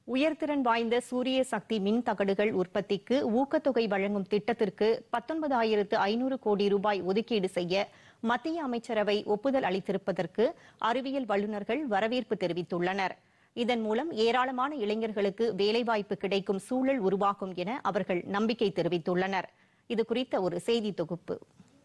உயர்திறன் வாய்ந்த சூரிய சக்தி மின் தகடுகள் உற்பத்திக்கு ஊக்கத்தொகை வழங்கும் திட்டத்திற்கு பத்தொன்பதாயிரத்து ஐநூறு கோடி ரூபாய் ஒதுக்கீடு செய்ய மத்திய அமைச்சரவை ஒப்புதல் அளித்திருப்பதற்கு அறிவியல் வல்லுநர்கள் வரவேற்பு தெரிவித்துள்ளனர் இதன் மூலம் ஏராளமான இளைஞர்களுக்கு வேலைவாய்ப்பு கிடைக்கும் சூழல் உருவாகும் என அவர்கள் நம்பிக்கை தெரிவித்துள்ளனர் இது குறித்த ஒரு செய்தி தொகுப்பு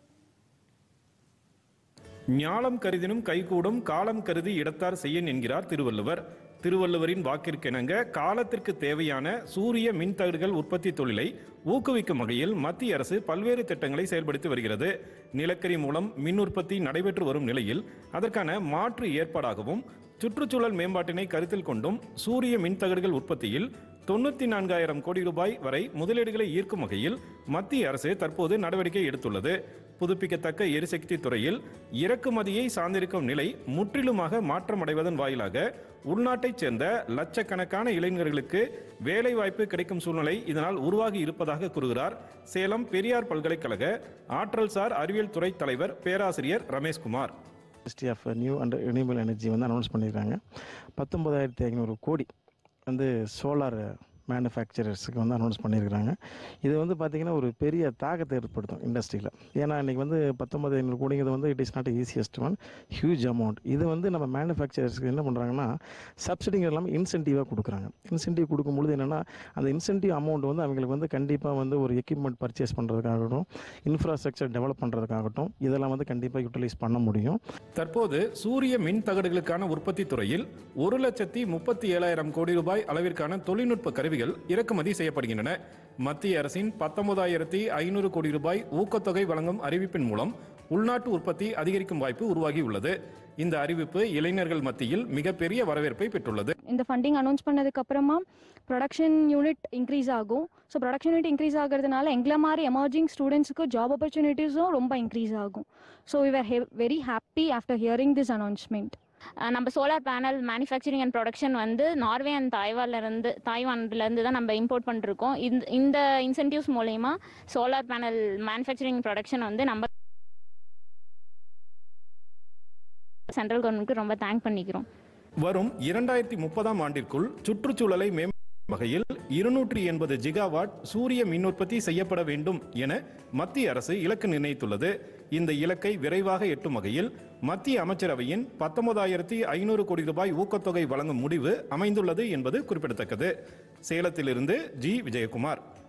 ஞாலம் கருதினும் கைகூடும் காலம் கருதி இடத்தார் செய்யன் என்கிறார் திருவள்ளுவர் திருவள்ளுவரின் வாக்கிற்கிணங்க காலத்திற்கு தேவையான சூரிய மின்தகடுகள் உற்பத்தி தொழிலை ஊக்குவிக்கும் வகையில் மத்திய அரசு பல்வேறு திட்டங்களை செயல்படுத்தி வருகிறது நிலக்கரி மூலம் மின் உற்பத்தி நடைபெற்று வரும் நிலையில் அதற்கான மாற்று ஏற்பாடாகவும் சுற்றுச்சூழல் மேம்பாட்டினை கருத்தில் கொண்டும் சூரிய மின்தகடுகள் உற்பத்தியில் தொண்ணூத்தி நான்காயிரம் கோடி ரூபாய் வரை முதலீடுகளை ஈர்க்கும் வகையில் மத்திய அரசு தற்போது நடவடிக்கை எடுத்துள்ளது புதுப்பிக்கத்தக்க எரிசக்தி துறையில் இறக்குமதியை சார்ந்திருக்கும் நிலை முற்றிலுமாக மாற்றமடைவதன் வாயிலாக உள்நாட்டைச் சேர்ந்த லட்சக்கணக்கான இளைஞர்களுக்கு வேலை வாய்ப்பு கிடைக்கும் சூழ்நிலை இதனால் உருவாகி இருப்பதாக கூறுகிறார் சேலம் பெரியார் பல்கலைக்கழக ஆற்றல் சார் அறிவியல் துறை தலைவர் பேராசிரியர் Rameshkumar ministry of new and renewable energy வந்து அனௌன்ஸ் பண்ணியிருக்காங்க பத்தொன்பதாயிரத்தி ஐநூறு கோடி வந்து சோலார் மேனுஃபேக்சரர்ஸுக்கு வந்து அனௌன்ஸ் பண்ணியிருக்கிறாங்க இது வந்து பார்த்திங்கன்னா ஒரு பெரிய தாக்கத்தை ஏற்படுத்தும் இண்டஸ்ட்ரியில் ஏன்னா இன்றைக்கி வந்து பத்தொன்பது ஐநூறு கோடிங்கிறது வந்து it is not easiest one huge amount இது வந்து நம்ம மேனுஃபேக்சரர்ஸ்க்கு என்ன பண்ணுறாங்கன்னா சப்சிடிங்க இல்லாமல் இன்சென்டிவாக கொடுக்குறாங்க இன்சென்டிவ் கொடுக்கும்பொழுது என்னென்னா அந்த இன்சென்டிவ் அமௌண்ட் வந்து அவங்களுக்கு வந்து கண்டிப்பாக வந்து ஒரு எக்யூப்மெண்ட் பர்ச்சேஸ் பண்ணுறதுக்காகட்டும் இன்ஃப்ராஸ்ட்ரக்சர் டெவலப் பண்ணுறதுக்காகட்டும் இதெல்லாம் வந்து கண்டிப்பாக யூட்டிலைஸ் பண்ண முடியும் தற்போது சூரிய மின் தகடுகளுக்கான உற்பத்தி துறையில் ஒரு லட்சத்தி முப்பத்தி ஏழாயிரம் கோடி ரூபாய் அளவிற்கான தொழில்நுட்ப கருவிகள் இறக்குமதி செய்யப்படுகின்றன மத்திய அரசின் பத்தொன்பதாயிரத்தி ஐநூறு கோடி ரூபாய் ஊக்கத்தொகை வழங்கும் அறிவிப்பின் மூலம் உள்நாட்டு உற்பத்தி அதிகரிக்கும் வாய்ப்பு உருவாகி உள்ளது இந்த அறிவிப்பு இளைஞர்கள் மத்தியில் மிகப்பெரிய வரவேற்பை பெற்றுள்ளது இந்த ஃபண்டிங் அனௌன்ஸ் பண்ணதுக்கு அப்புறமா ப்ரொடக்ஷன் யூனிட் இன்க்ரீஸ் ஆகும் ஸோ ப்ரொடக்ஷன் யூனிட் இன்க்ரீஸ் ஆகிறதுனால எங்களை மாதிரி எமர்ஜிங் ஸ்டூடெண்ட்ஸுக்கு ஜாப் ஆப்பர்ச்சுனிட்டிஸும் ரொம்ப இன்க்ரீஸ் ஆகும் so we are very happy after hearing this announcement ah நம்ம solar panel manufacturing and production வந்து நார்வே அண்ட் தாய்வான்ல இருந்து தாய்வான்ல இருந்து தான் நம்ம இம்போர்ட் பண்ணிருக்கோம் இந்த இந்த இன்சென்டிவ்ஸ் மூலயமா சோலார் பேனல் மேனுஃபேக்சரிங் ப்ரொடக்ஷன் வந்து நம்ம சென்ட்ரல் கவர்மெண்ட்க்கு ரொம்ப தேங்க் பண்ணிக்கிறோம் வரும் இரண்டாயிரத்தி முப்பதாம் ஆண்டிற்குள் சுற்றுச்சூழலை மேம்படுத்தும் வகையில் இருநூற்றி எண்பது ஜிகாவாட் சூரிய மின் உற்பத்தி செய்யப்பட வேண்டும் என மத்திய அரசு இலக்கு நிர்ணயித்துள்ளது இந்த இலக்கை விரைவாக எட்டும் வகையில் மத்திய அமைச்சரவையின் பத்தொன்பதாயிரத்தி ஐநூறு கோடி ரூபாய் ஊக்கத்தொகை வழங்கும் முடிவு அமைந்துள்ளது என்பது குறிப்பிடத்தக்கது சேலத்திலிருந்து ஜி விஜயகுமார்